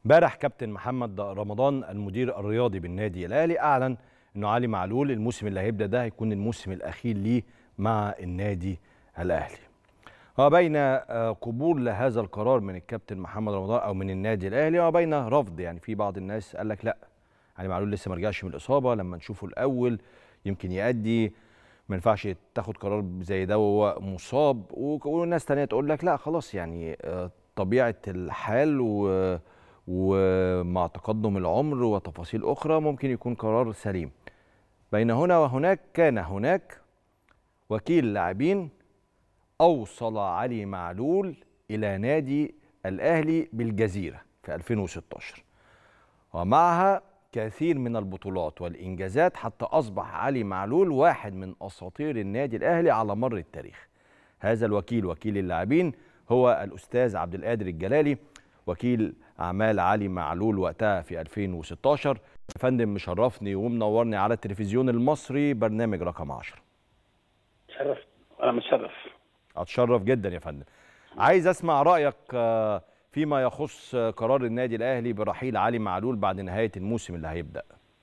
امبارح كابتن محمد رمضان المدير الرياضي بالنادي الاهلي اعلن انه علي معلول الموسم اللي هيبدا ده هيكون الموسم الاخير ليه مع النادي الاهلي وبين قبول لهذا القرار من الكابتن محمد رمضان او من النادي الاهلي وبين رفض يعني في بعض الناس قال لك لا علي معلول لسه ما رجعش من الاصابه لما نشوفه الاول يمكن يأدي ما ينفعش تاخد قرار زي ده وهو مصاب وناس تانية تقول لك لا خلاص يعني طبيعه الحال و ومع تقدم العمر وتفاصيل اخرى ممكن يكون قرار سليم بين هنا وهناك كان هناك وكيل لاعبين اوصل علي معلول الى نادي الاهلي بالجزيره في 2016 ومعها كثير من البطولات والانجازات حتى اصبح علي معلول واحد من اساطير النادي الاهلي على مر التاريخ هذا الوكيل وكيل اللاعبين هو الاستاذ عبد القادر الجلالي وكيل اعمال علي معلول وقتها في 2016 يا فندم مشرفني ومنورني على التلفزيون المصري برنامج رقم 10 شرف انا متشرف اتشرف جدا يا فندم عايز اسمع رايك فيما يخص قرار النادي الاهلي برحيل علي معلول بعد نهايه الموسم اللي هيبدا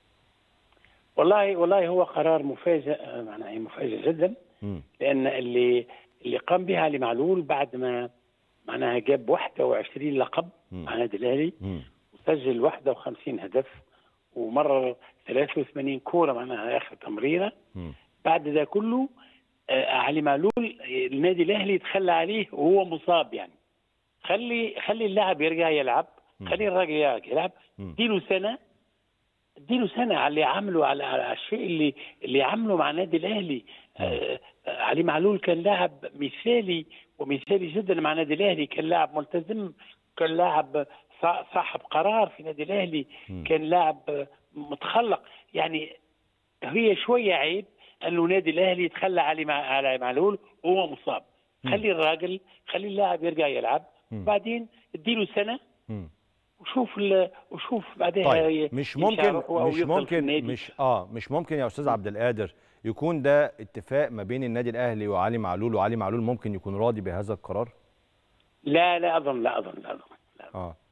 والله والله هو قرار مفاجئ معناه مفاجئ جدا م. لان اللي اللي قام بها علي معلول بعد ما معناها جاب 21 لقب مع النادي الاهلي وسجل 51 هدف ومرر 83 كوره معناها اخر تمريره بعد ده كله آه علي معلول النادي الاهلي تخلى عليه وهو مصاب يعني خلي خلي اللاعب يرجع يلعب خلي الراجل يرجع يلعب اديله سنه اديله سنه على اللي عمله على, على الشيء اللي اللي عمله مع النادي الاهلي آه علي معلول كان لاعب مثالي ومثالي جدا مع النادي الاهلي كان لاعب ملتزم كان لاعب صاحب قرار في النادي الاهلي كان لاعب متخلق يعني هي شويه عيب انه النادي الاهلي يتخلى علي مع علي معلول وهو مصاب خلي الراجل خلي اللاعب يرجع يلعب بعدين اديله سنه وشوف وشوف بعدها طيب مش ممكن مش ممكن مش اه مش ممكن يا استاذ عبد القادر يكون ده اتفاق ما بين النادي الاهلي وعلي معلول وعلي معلول ممكن يكون راضي بهذا القرار لا لا اظن لا اظن لا اظن اه